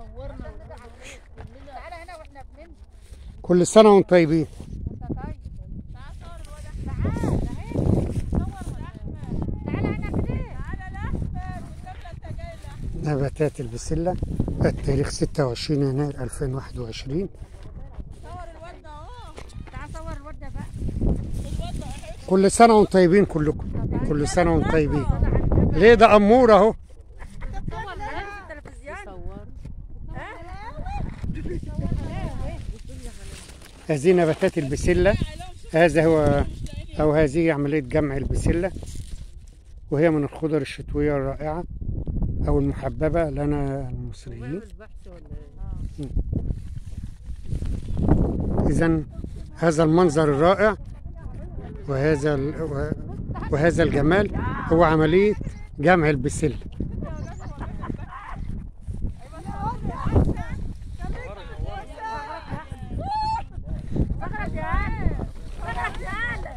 تعالى هنا واحنا بنمشي كل سنة وانتم طيبين انت طيب تعال صور الوضع تعالى هنا كده نباتات البسلة التاريخ 26 يناير 2021 تعال صور الوردة بقى كل سنة وانتم طيبين كلكم كل سنة وانتم طيبين ليه ده أمور أهو صور معانا في التلفزيون هذه نباتات البسلة هذا هو أو هذه عملية جمع البسلة وهي من الخضر الشتوية الرائعة أو المحببة لنا المصريين إذا هذا المنظر الرائع وهذا ال- و- وهذا الجمال هو عملية جمع البسلة فخرج يا هلا فخرج يا هلا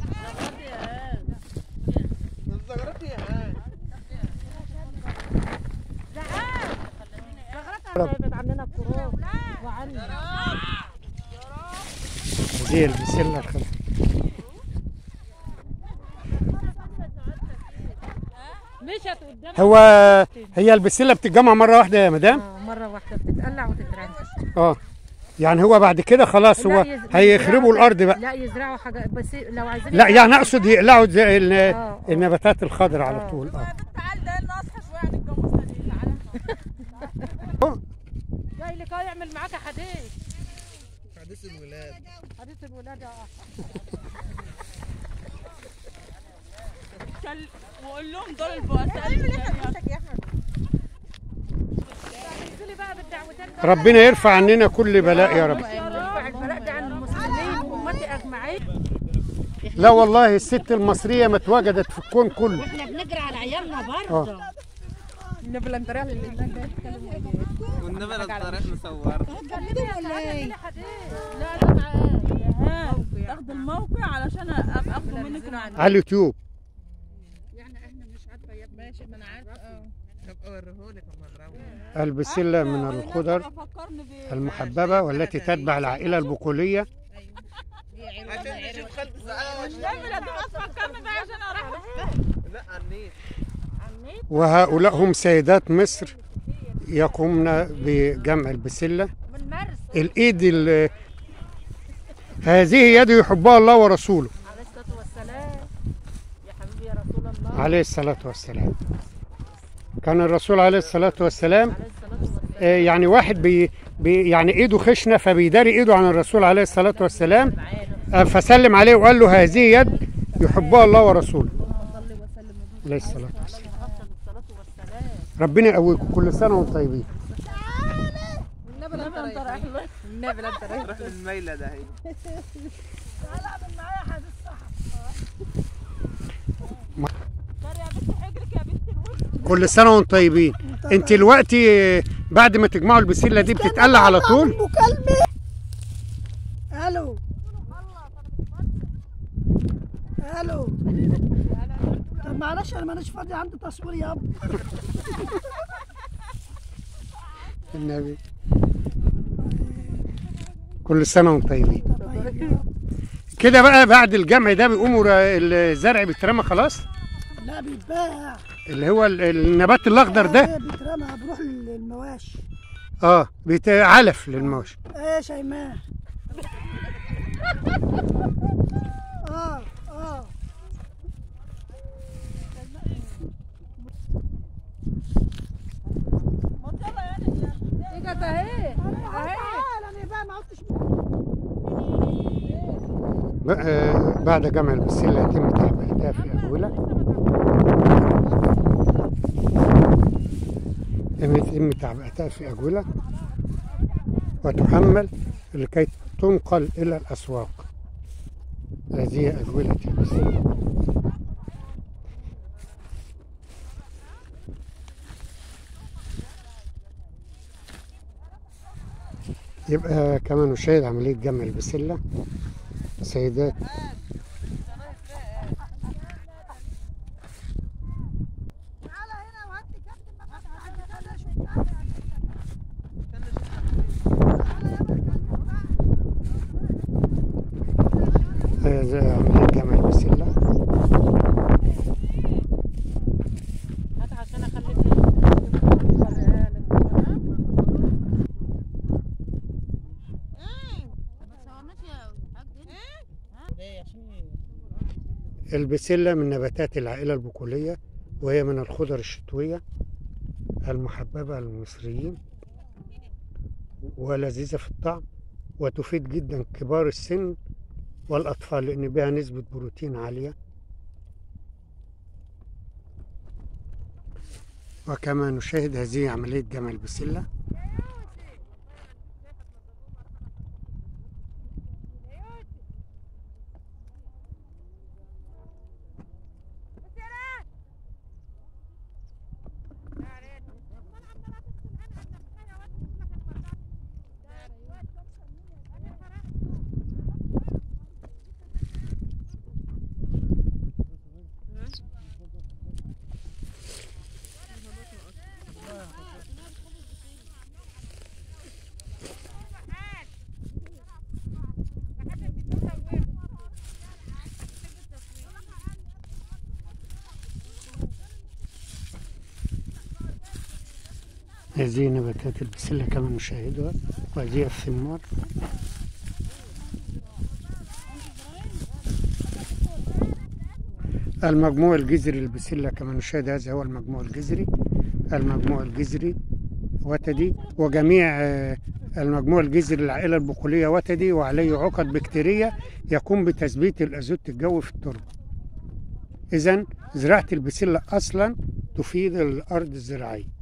بعدت عننا الكروب وعنا هذه البسلة الخضراء مشت قدام هو هي البسلة بتتجمع مرة واحدة يا مدام آه، مرة واحدة بتتقلع وتترنش اه يعني هو بعد كده خلاص هو لا، يز- هيخربوا الأرض بقى لا يزرعوا حاجة بس لو عايزين لا يعني اقصد يقلعوا زي ال- آه، آه. النباتات الخضراء على آه. طول اه تعال ده لنا اصحى شويه عن الجاموسه دي تعالى جاي لك أهو يعمل معاك حديث حديث الولاد حديث الولادة اه كل وقول لهم دول البؤساء اللي جايين. انزلي بقى بالدعوتين دول. ربنا يرفع عننا كل بلاء يا رب يرفع البلاء ده عن المسلمين وأمتي أجمعين لا والله الست المصرية ما اتوجدت في الكون كله احنا بنجري على عيالنا برضه اه النبي لم ترى اللي هناك ده يتكلم والنبي انا الطريق مصور لا لا معاه ها، تاخد الموقع علشان ابقى اخده منك المعلومات. على اليوتيوب ماشي ما انا عارفه اه هبقى اوريهولك لما اضربه البسلة من والنبي الخضر فكرني ب- المحببة والتي تتبع العائلة البقولية عشان نشوف خالد سعاد والنبي لا تبقى تفكرني بقى عشان اروح لا على النيل وهؤلاء هم سيدات مصر يقومن بجمع البسلة من مرس الإيد ال- هذه يد يحبها الله ورسوله عليه الصلاة والسلام يا حبيبي يا رسول الله عليه الصلاة والسلام كان الرسول عليه الصلاة والسلام عليه الصلاة والسلام آه، يعني واحد بي بي يعني ايده خشنه فبيداري ايده عن الرسول عليه الصلاه والسلام آه، فسلم عليه وقال له هذه يد يحبها الله ورسوله عليه الصلاه والسلام أفضل الصلاة والسلام ربنا يقويكم كل سنه وانتم طيبين النبي لا انت رايح له النبي لا ترى روح للميلة ده هي ترى يا بنت حجرك يا بنت الولد كل سنه وانتم طيبين انت دلوقتي آه، بعد ما تجمعوا البسله دي بتتقلع على طول مكالمة الو الو طب معلش انا مانيش فاضي عندي تصوير يابا النبي كل سنه وانتم طيبين كده بقى بعد الجمع ده بيقوموا را- الزرع بيترمى خلاص لا بيتباع اللي هو ال- النبات الاخضر ده آه، بيترمى بروح للمواشي اه بيت- علف للمواشي ايه يا شيماء اه اه ما يلا يعني اجت اهي تعال انا بقى ما عدتش بقى- بعد جمع البسلة يتم تعبئتها في أجولة يتم تعبئتها في أجولة وتحمل لكي تنقل إلى الأسواق هذه أجولة البسلة يبقى كما نشاهد عملية جمع البسلة سيدات البسلة من نباتات العائلة البقولية وهي من الخضر الشتوية المحببة للمصريين ولذيذة في الطعم وتفيد جدا كبار السن والأطفال لأن بها نسبة بروتين عالية وكما نشاهد هذه عملية جمع البسلة هذه نباتات البسلة كما نشاهدها وهذه الثمار المجموع الجذري للبسلة كما نشاهد هذا هو المجموع الجذري المجموع الجذري وتدي وجميع آه، المجموع الجذري للعائلة البقولية وتدي وعليه عقد بكتيرية يقوم بتثبيت الأزوت الجوي في التربة إذا زراعة البسلة أصلا تفيد الأرض الزراعية